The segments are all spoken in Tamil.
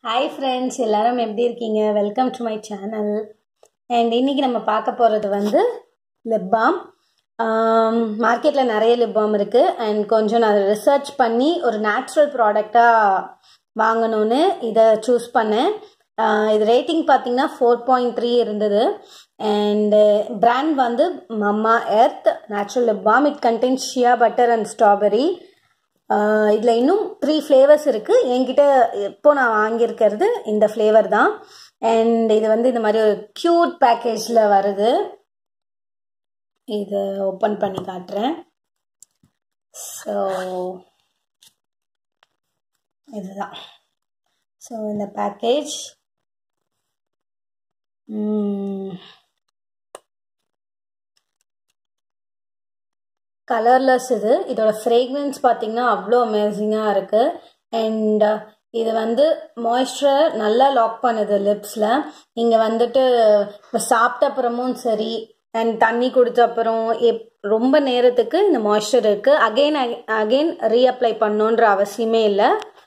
ஹாய் ஃப்ரெண்ட்ஸ் எல்லாரும் எப்படி இருக்கீங்க welcome to my channel and இன்றைக்கி நம்ம பார்க்க போகிறது வந்து லிப் பாம் மார்க்கெட்டில் நிறைய லிப் பாம் இருக்குது அண்ட் கொஞ்சம் நான் ரிசர்ச் பண்ணி ஒரு நேச்சுரல் ப்ராடக்டாக வாங்கணும்னு இதை சூஸ் பண்ணேன் ஆஹ் இது ரேட்டிங் பார்த்தீங்கன்னா ஃபோர் பாயிண்ட் த்ரீ இருந்தது அண்டு பிராண்ட் வந்து Mamaearth natural lip balm it contains shea butter and strawberry இதில் இன்னும் த்ரீ ஃப்ளேவர்ஸ் இருக்குது என்கிட்ட இப்போ நான் வாங்கியிருக்கிறது இந்த ஃப்ளேவர் தான் அண்ட் இது வந்து இந்த மாதிரி ஒரு க்யூட் பேக்கேஜில் வருது இது ஓப்பன் பண்ணி காட்டுறேன் ஸோ இதுதான் ஸோ இந்த பேக்கேஜ் கலர்லெஸ் இது இதோட ஃப்ரேக்ரன்ஸ் பார்த்தீங்கன்னா அவ்வளோ அமேசிங்காக இருக்குது அண்ட் இது வந்து மாய்ஸ்சர் நல்லா லாக் பண்ணுது லிப்ஸில் நீங்கள் வந்துட்டு இப்போ சாப்பிட்ட அப்புறமும் சரி அண்ட் தண்ணி குடித்த அப்புறம் எப் ரொம்ப நேரத்துக்கு இந்த மாய்ஸ்சர் இருக்குது அகெயின் அகெயின் ரீஅப்ளை பண்ணணுன்ற அவசியமே இல்லை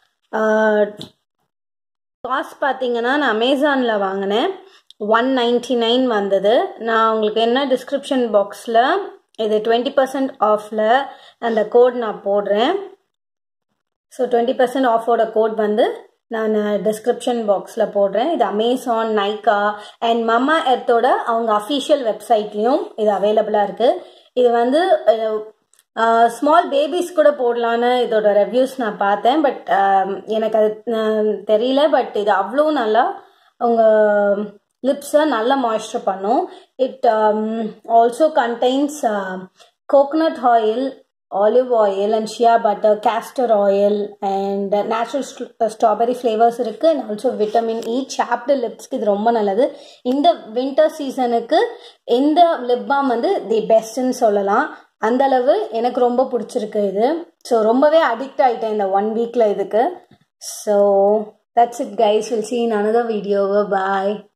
காஸ்ட் பார்த்தீங்கன்னா நான் அமேசானில் வாங்கினேன் ஒன் நைன்டி நைன் வந்தது நான் உங்களுக்கு என்ன டிஸ்கிரிப்ஷன் பாக்ஸில் இது டுவெண்ட்டி பர்சன்ட் ஆஃபில் அந்த கோட் நான் போடுறேன் ஸோ டுவெண்ட்டி பர்சன்ட் ஆஃபோட கோட் வந்து நான் டிஸ்கிரிப்ஷன் பாக்ஸில் போடுறேன் இது அமேசான் நைக்கா அண்ட் மம்மா எர்த்தோட அவங்க அஃபீஷியல் வெப்சைட்லேயும் இது அவைலபிளாக இருக்குது இது வந்து ஸ்மால் பேபிஸ் கூட போடலான்னு இதோட ரிவ்யூஸ் நான் பார்த்தேன் பட் எனக்கு அது தெரியல பட் இது அவ்வளோ நல்லா உங்கள் லிப்ஸை நல்லா மாய்ஸ்சர் பண்ணும் it also contains coconut oil olive oil and shea butter castor oil and natural strawberry flavours இருக்குது and also vitamin E soft லிப்ஸ்க்கு இது ரொம்ப நல்லது இந்த வின்டர் சீசனுக்கு இந்த லிப் பாம் வந்து தி பெஸ்ட்னு சொல்லலாம் அந்த அளவு எனக்கு ரொம்ப பிடிச்சிருக்கு இது ஸோ ரொம்பவே அடிக்ட் ஆகிட்டேன் இந்த ஒன் வீக்கில் இதுக்கு so that's it guys will see in another வீடியோவை பாய்